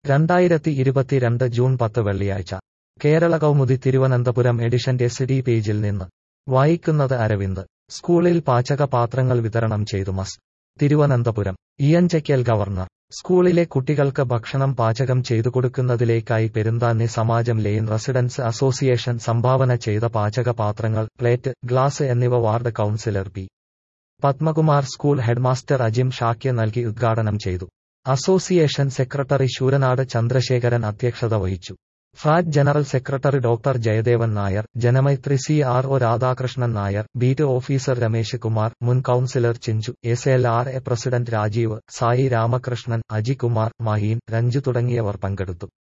രണ്ടായിരത്തി ഇരുപത്തിരണ്ട് ജൂൺ പത്ത് വെള്ളിയാഴ്ച കേരള കൗമുദി തിരുവനന്തപുരം എഡിഷന്റെ സിഡി പേജിൽ നിന്ന് വായിക്കുന്നത് അരവിന്ദ് സ്കൂളിൽ പാചക പാത്രങ്ങൾ വിതരണം ചെയ്തു മസ് തിരുവനന്തപുരം ഇയഞ്ചയ്ക്കൽ ഗവർണർ സ്കൂളിലെ കുട്ടികൾക്ക് ഭക്ഷണം പാചകം ചെയ്തു കൊടുക്കുന്നതിലേക്കായി Perunthanni Samajam lane residents association സംഭാവന ചെയ്ത പാചക പാത്രങ്ങൾ പ്ലേറ്റ് ഗ്ലാസ് എന്നിവ ward councillor P Padmakumar school headmaster Ajim Shakya നൽകി ഉദ്ഘാടനം ചെയ്തു അസോസിയേഷൻ സെക്രട്ടറി ശൂരനാട് ചന്ദ്രശേഖരൻ അധ്യക്ഷത വഹിച്ചു FRAT general secretary doctor Jayadevan Nair Janamaithri C R O Radhakrishnan Nair beat officer Ramesh Kumar മുൻ councillor Chinchu S L R A president Rajeev Sai Ramakrishnan Ajikumar Maheen Ranju തുടങ്ങിയവർ പങ്കെടുത്തു